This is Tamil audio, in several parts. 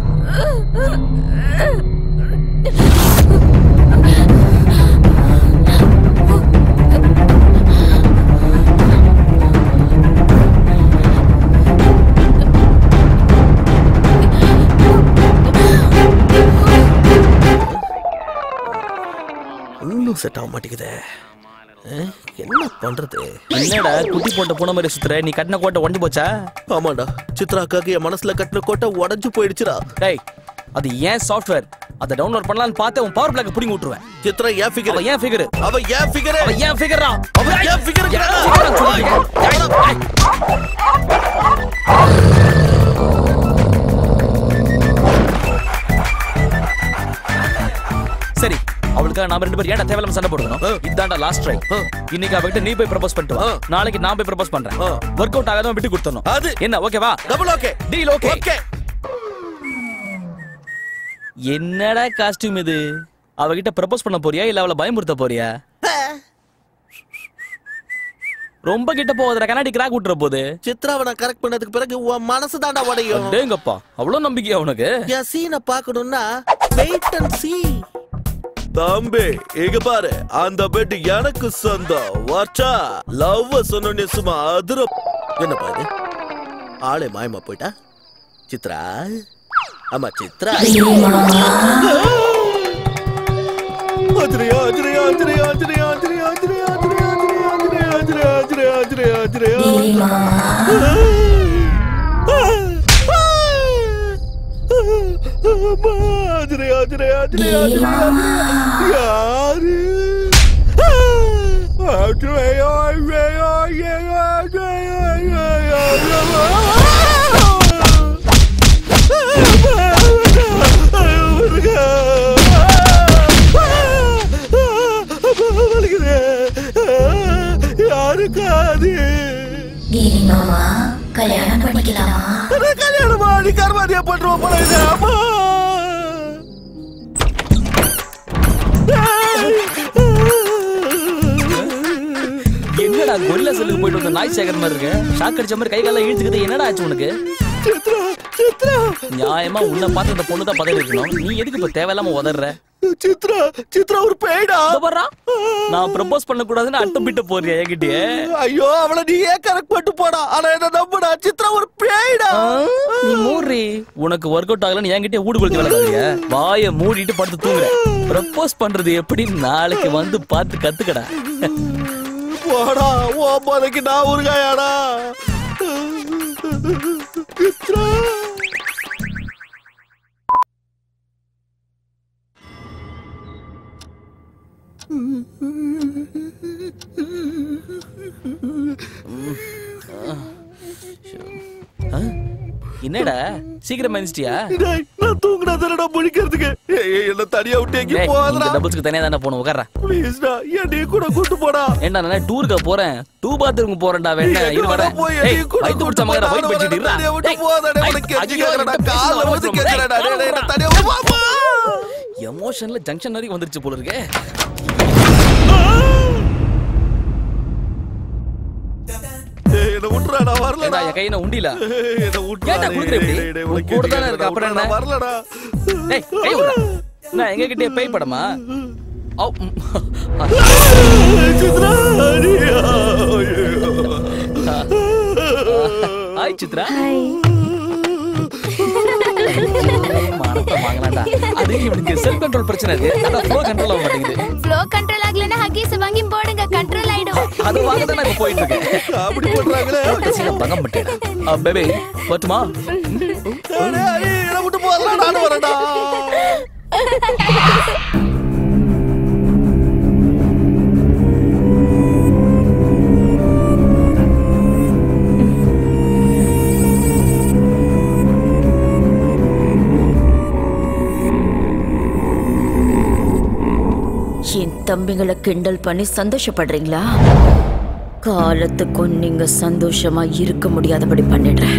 ஒன்றும் செட் ஆக மாட்டேங்குதே அஹ், என்ன பண்றது என்னடா குட்டி போட்ட பூனை மாதிரி சுத்துற நீ கட்டின கோட்டை ஒண்டி போச்சா ஆமாடா சித்ராக்காக்கு என் மனசுல கட்டின கோட்டை உடஞ்சு போயிடுச்சுடா டேய் அது ஏன் சாஃப்ட்வேர் அதை டவுன்லோட் பண்ணலாம்னு பார்த்து உன் பவர் பிளாக் பிடிங்கி விட்டுருவேன் சித்ரா ஏன் ஃபிகர் அவ ஏன் ஃபிகர் அவ ஏன் ஃபிகர் அவ ஏன் ஃபிகரா அவ ஏன் ஃபிகர் சரி அவளுக்காக நாம ரெண்டு பேரும் ஏன்டா தேவையில்லாம சண்டை போடணும் இதான்டா லாஸ்ட் ட்ரை இன்னைக்கு அவகிட்ட நீ போய் ப்ரப்போஸ் பண்ணிட்டு வா நாளைக்கு நான் போய் ப்ரப்போஸ் பண்றேன் ஒர்க் அவுட் ஆகாதவன் விட்டு கொடுத்தணும் அது என்ன ஓகேவா double okay deal okay okay என்னடா காஸ்டியூம் இது அவகிட்ட ப்ரப்போஸ் பண்ண போறியா இல்ல அவளை பயமுறுத்த போறியா ரொம்ப கிட்ட போகுதுடா கண்ணாடி கிராக் விட்டுற போகுது சித்ராவை நான் கரெக்ட் பண்ணதுக்கு பிறகு உன் மனசு தாண்டா உடையும் டேங்கப்பா அவ்வளவு நம்பிக்கையா உனக்கு என் சீனை பார்க்கணும்னா வெயிட் அண்ட் see தம்பி இங்க பாரு அந்த பெட் எனக்கு சொந்தம் வாச்சா லவ் சொன்னே சும்மா அதிர என்னப்பா இது ஆளே மாயமா போயிட்டா சித்ரா ஆமா சித்ரா ஆஜ்ரியா ஆஜ்ரியா ஆஜ்ரியா ஆஜ்ரியா ஆஜ்ரியா ஆஜ்ரியா ஆஜ்ரியா ஆஜ்ரியா ஆஜ்ரியா ஆஜ்ரியா ஆஜ்ரியா ஆஜ்ரியா ஆஜ்ரியா ஆஜ்ரியா யாரு ஆஜ்ரியா ஆஜ்ரியா ஆஜ்ரியா யாருக்காது கிரி மாமா கல்யாணம் பண்ணிக்கலாமா கல்யாணமா நீ கர்மாதியா பண்றோம் போல இது அம்மா என்னடா கொல்ல செல்லுக்கு போயிட்டு வந்த நாய் சேகர் மாதிரி இருக்கு ஷாக் அடிச்ச மாதிரி கை கால இழுத்துக்குது என்னடா ஆச்சு உனக்கு சித்ரா சித்ரா நியாயமா உன்னை பார்த்து இந்த பொண்ணு தான் பதவி இருக்கணும் நீ எதுக்கு இப்ப தேவையில்லாம உதற சித்ரா சித்ரா ஒரு பேய்டா நான் ப்ரப்போஸ் பண்ண கூடாதுன்னு அட்டம் பிட்ட போறியா என்கிட்டயே ஐயோ அவளை நீ ஏன் கரெக்ட் பண்ணிட்டு போடா ஆனா என்ன நம்புடா சித்ரா ஒரு பேய்டா நீ மூடுறி உனக்கு ஒர்க் அவுட் ஆகலன்னு என்கிட்ட ஊடு கொளுத்தி விளையாடுறிய வாய மூடிட்டு படுத்து தூங்குற ப்ரப்போஸ் பண்றது எப்படி நாளைக்கு வந்து பார்த்து கத்துக்கடா போடா ஓ போதைக்கு நான் உருகாயாடா சித்ரா ஆ? என்னடா சீக்கிரம் மதிச்சிட்டியா டேய், நான் தூங்குனா தானடா முழிக்கிறதுக்கு ஏய், ஏய், என்ன தனியா விட்டு எங்கேயும் போகாதடா டபுள்ஸ்க்கு தனியா தானே போகணும் உட்கார்றா ப்ளீஸ்டா என் நீ கூட கூட்டு போடா ஏண்டா நான் டூருக்கு போறேன் டூ பாத்ரூம் போறேன்டா வேணா எங்க இரு வரேன் வேணா போய் ஏய், என்னையும் கூட வயித்து பிடிச்ச கூட்டு மகர போ, வயித்து நானும் பிடிச்சிட்டு வரேன். இருடா. தனியா விட்டு டேய், போகாதடா, ஐய், உனக்கு கெஞ்சி ஐயோ, கேக்குறேன்டா. என்கிட்ட கால்ல பேசுனா வந்து அவசரம். கேக்குறேன்டா. டேய், டேய், டேய், வாடா. தனியா விட்டு வா, வா. எமோஷன்ல ஜங்ஷன் வரைக்கும் வந்துருச்சு போல இருக்கே ஏய், என்னை விட்டுறா, நான் வரலடா. ஏண்டா, என் கையில உண்டில ஏய், என்னை விட்டுறா, ஏன்டா டேய், குடுக்குற இப்படி? டேய், டேய், உன் உனக்கு கூட கெஞ்சி தானே இருக்கு, அப்புறம் கேக்குறேன்டா, என்ன? வரலடா. டேய் கை விடுடா நான் எங்க கிட்டே பேய் படமா ஔ, ம். சித்ரா, அடியா, ஐயோ. ஹாய் சித்ரா மானத்தை வாங்கலாம்டா அது இவனுக்கு செல்ஃப் கண்ட்ரோல் பிரச்சனை இருக்கு அதான் ஃப்ளோ கண்ட்ரோல் ஆக மாட்டேங்குது ஃப்ளோ கண்ட்ரோல் ஆகலனா ஹக்கீஸ் வாங்கி போடுங்க கண்ட்ரோல் ஆயிடும் அது வாங்க தான் நான் இப்ப போயிட்டு இருக்கேன் அப்படி பண்றாங்களே கடைசியில பகம் பட்டேடா பேபி பட்டுமா அடே, அடே, என்னை விட்டு போகாதடா, நானும் வரேன்டா. என் தம்பிங்களை கிண்டல் பண்ணி சந்தோஷப்படுறீங்களா காலத்துக்கும் நீங்க சந்தோஷமா இருக்க முடியாதபடி பண்ணிடுறேன்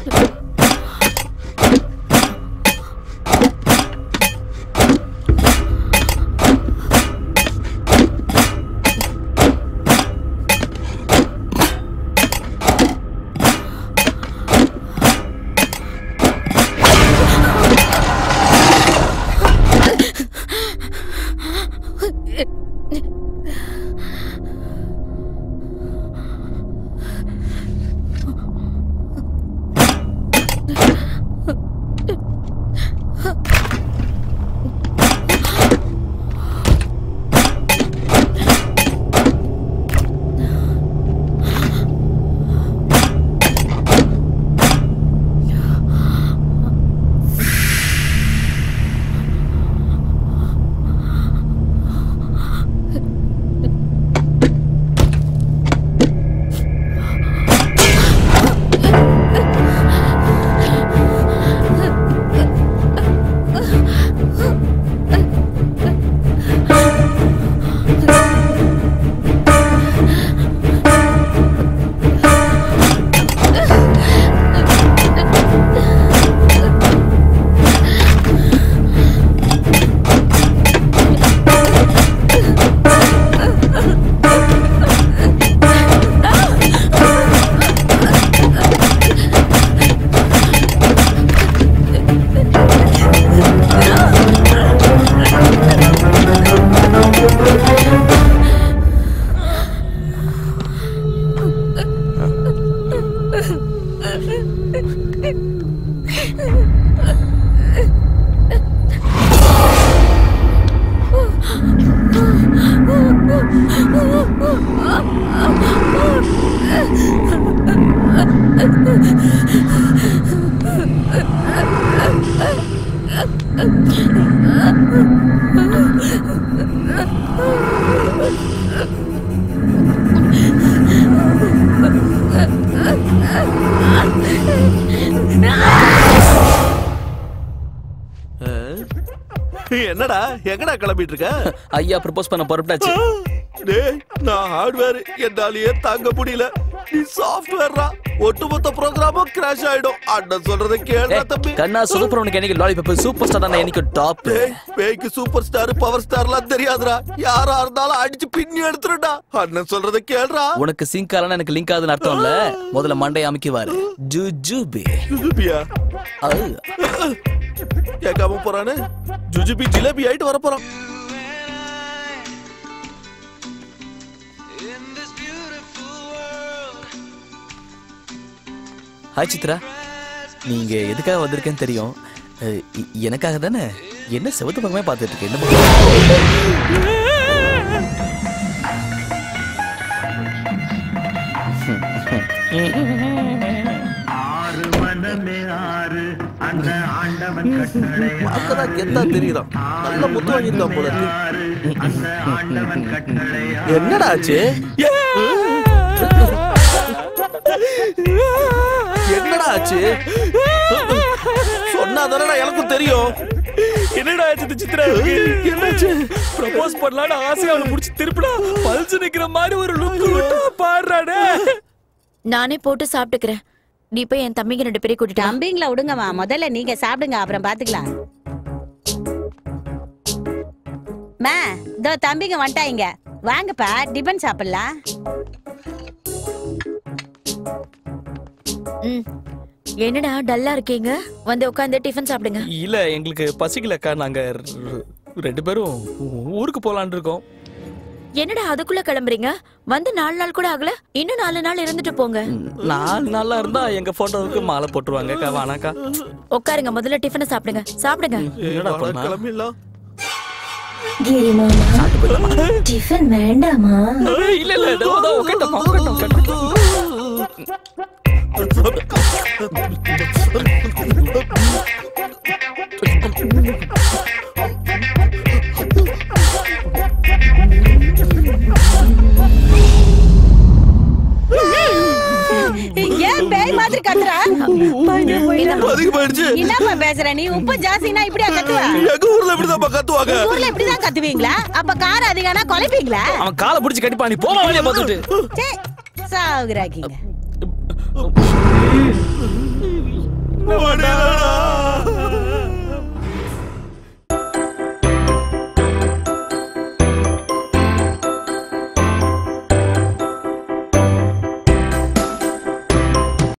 என்னடா எங்கடா கிளம்பிட்டு இருக்க ஐயா ப்ரப்போஸ் பண்ண புறப்பட்டாச்சு டேய் நான் ஹார்ட்வேர் என்னாலேயே தாங்க முடியல நீ சாஃப்ட்வேர்ரா ஒட்டுமொத்த ப்ரோக்ராமும் கிராஷ் ஆயிடும் அண்ணன் சொல்றதை கேளுடா ஏய், தம்பி கண்ணா சுதப்புறவனுக்கு என்னைக்கு லாலிபப் சூப்பர் ஸ்டார் நான் என்னைக்கு டாப் டேய் பேய்க்கு சூப்பர் ஸ்டார் பவர் ஸ்டார்லாம் தெரியாதுடா யாரா இருந்தாலும் அடிச்சு பின்னி எடுத்துருடா அண்ணன் சொல்றதை கேளுடா உனக்கு சிங்க் ஆகலாம் எனக்கு லிங்க் ஆகுதுன்னு அர்த்தம் இல்ல முதல்ல மண்டை அமைக்குவாரு ஜூ ஜூபி ஜுஜுபியா அது கேட்காம போறானே ஜுஜுபி ஜிலேபி ஆயிட்டு வர போறான் ஹாய் சித்ரா நீங்க எதுக்காக வந்திருக்கேன்னு தெரியும் அஹ், இ- எனக்காக தானே என்ன செவத்து பக்கமே பார்த்துட்டு இருக்கு என்ன பண்ற? ஆறு மனமே ஆறு அந்த ஆண்டவன் கட்டளை அப்பதான் கெத்தா தெரியுறான் நல்ல முத்து வாங்கியிருக்கான் போல இருக்கு ஆறு அந்த ஆண்டவன் கட்டளை என்னடா ஆச்சு என்னடா ஆச்சு சொன்னாதானடா எனக்கும் தெரியும் என்னடா ஆச்சு சித்ரா என்னாச்சு ப்ரப்போஸ் பண்ணலாம்னு ஆசையா அவளை முடிச்சு திருப்பிடா பல்சு நிக்கிற மாதிரி ஒரு லுக் விட்டா பாடுறாடே நானே போட்டு சாப்பிட்டுக்கிறேன் நீ போய் என் தம்பிங்க ரெண்டு பேரையும் கூட்டிட்டு வா. தம்பிங்கள விடுங்கம்மா முதல்ல நீங்க சாப்பிடுங்க அப்புறம் பாத்துக்கலாம் மா இதோ தம்பிங்க வந்துட்டாங்க வாங்கப்பா டிபன் சாப்பிடலாம் ம். என்னடா டல்லா இருக்கீங்க வந்து உட்காந்து டிஃபன் சாப்பிடுங்க இல்ல எங்களுக்கு பசிக்கலக்கா நாங்க ரெ- ரெண்டு பேரும் ஊ- ஊருக்கு போலான்னு இருக்கோம் என்னடா அதுக்குள்ள கிளம்புறீங்க வந்து நாலு நாள் கூட ஆகல இன்னும் நாலு நாள் இருந்துட்டு போங்க நாலு நாளா இருந்தா எங்க போட்டோவுக்கு மாலை போட்டுருவாங்க அக்கா வானாக்கா உட்காருங்க முதல்ல டிஃபனை சாப்பிடுங்க சாப்பிடுங்க என்னடா பண்ணா கிளம்பிடலாம் கிரி மாமா டிஃபன் வேண்டாமா ஏய், இல்ல இல்ல இதோ, இதோ, உட்காருட்டோம், உட்காருட்டோம், உட்காருட்டோம். ஏன் பேய் மாதிரி கத்துறா அதிகமாயிடுச்சு என்னப்பா பேசுற நீ உப்பு ஜாஸ்தினா இப்படியா கத்துவ எங்க ஊர்ல இப்படிதான் கத்துவாங்க ஊர்ல இப்படிதான் கத்துவீங்களா அப்ப கார் அதிகம்னா கொலைப்பீங்களா அவன் காலை பிடிச்சு கடிப்பா நீ போமா வழியா பார்த்துட்டு சே, சாகுறாக்கீங்க முடியலடா